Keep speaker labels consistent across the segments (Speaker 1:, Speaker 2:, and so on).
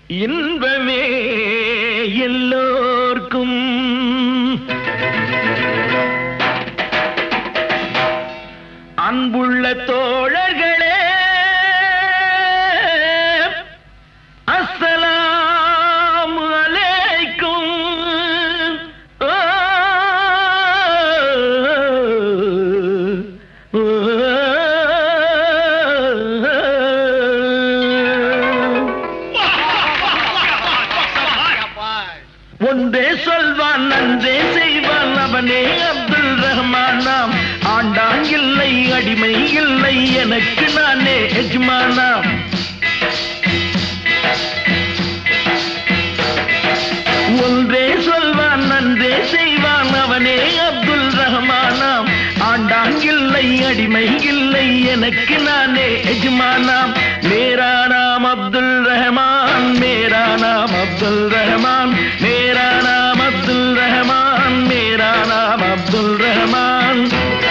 Speaker 1: இன்பமே எல்லோர்க்கும் அன்புள்ள தோழர்களே அஸ்ஸலாமு அலைக்கும் ஓ, ஓ, ஒன்றே சொல்வான் நன்றே செய்வான் அவனே அப்துல் ரஹ்மானாம் ஆண்டான் இல்லை அடிமை இல்லை எனக்கு நானே எஜ்மானாம் ஒன்றே சொல்வான் நன்றே செய்வான் அவனே அப்துல் ரஹ்மானாம் ஆண்டான் இல்லை அடிமை இல்லை எனக்கு நானே எஜ்மானாம் மேரா நாம் அப்துல் ரஹ்மான் மேரா நாம் அப்துல் ரஹ்மான் மேரா நாம் அப்துல் ரஹ்மான் மேரா நாம் அப்துல் ரஹ்மான்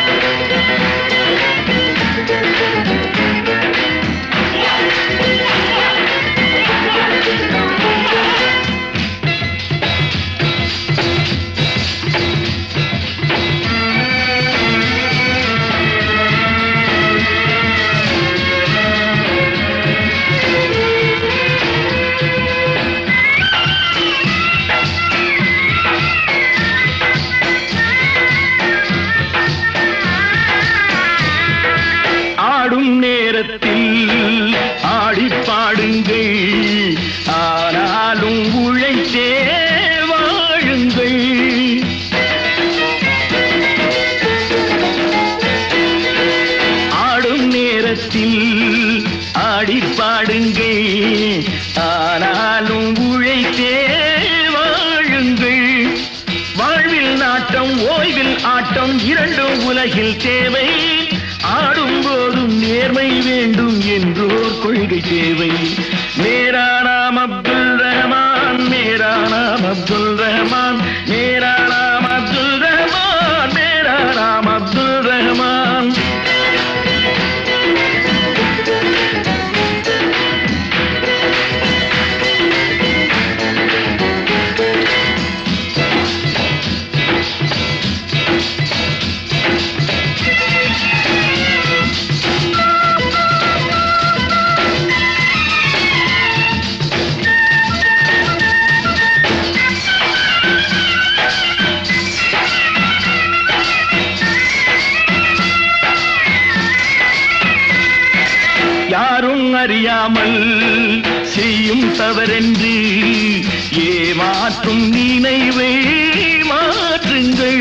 Speaker 1: ஆடும் நேரத்தில் ஆடி பாடுங்கள் ஆனாலும் உழைத்தே வாழுங்கள் ஆடும் நேரத்தில் ஆடி பாடுங்கள் ஆனாலும் உழைத்தே வாழுங்கள் வாழ்வில் நாட்டம் ஓய்வில் ஆட்டம் இரண்டும் உலகில் தேவை ஆடும் போதும் நேர்மை வேண்டும் என்றோர் கொள்கை தேவை மேரா நாம் அப்துல் ரஹ்மான் மேரா நாம் அப்துல் ரஹ்மான் மேரா நாம் அப்துல் ரஹ்மான் மேரா நாம் அப்துல் ரஹ்மான் யாரும் அறியாமல் செய்யும் தவறென்று ஏமாற்றும் நினைவை மாற்றுங்கள்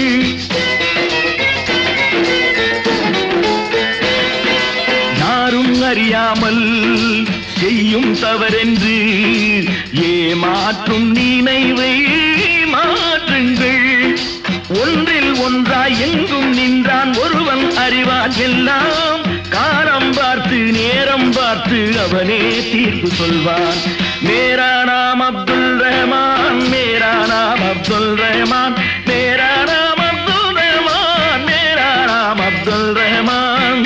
Speaker 1: யாரும் அறியாமல் செய்யும் தவறென்று ஏமாற்றும் நினைவை மாற்றுங்கள் ஒன்றில் ஒன்றாய் எங்கும் நின்றான் ஒருவன் அறிவான் எல்லாம் காலம் பார்த்து நேரம் பார்த்து அவனே தீர்ப்பு சொல்வான் மேரா நாம் அப்துல் ரஹ்மான் மேரா நாம் அப்துல் ரஹ்மான் மேரா நாம் அப்துல் ரஹ்மான் மேரா நாம் அப்துல் ரஹ்மான்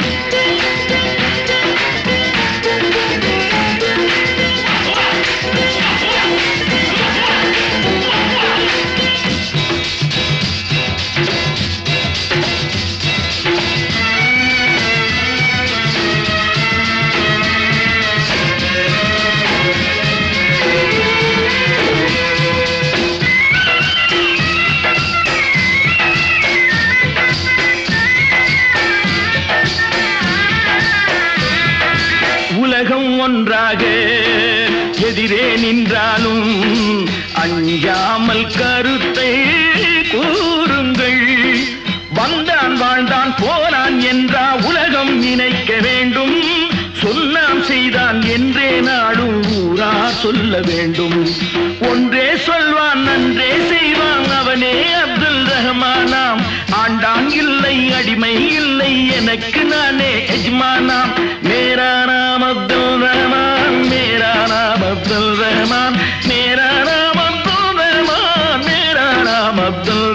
Speaker 1: உலகம் ஒன்றாக எதிரே நின்றாலும் அஞ்சாமல் கருத்தை கூறுங்கள் வந்தான் வாழ்ந்தான் போனான் என்றா உலகம் நினைக்க வேண்டும் சொன்னான் செய்தான் என்றே நாடும் ஊரா சொல்ல வேண்டும் ஒன்றே சொல்வான் நன்றே செய்வான் அவனே அப்துல் ரஹ்மானாம் ஆண்டான் இல்லை அடிமை இல்லை எனக்கு நானே எஜ்மானாம் மேரா நாம் அப்துல் ரஹ்மான் மேரா நாம் அப்துல் ரஹ்மான் மேரா நாம் அப்துல் ரஹ்மான் மேரா நாம் அப்துல்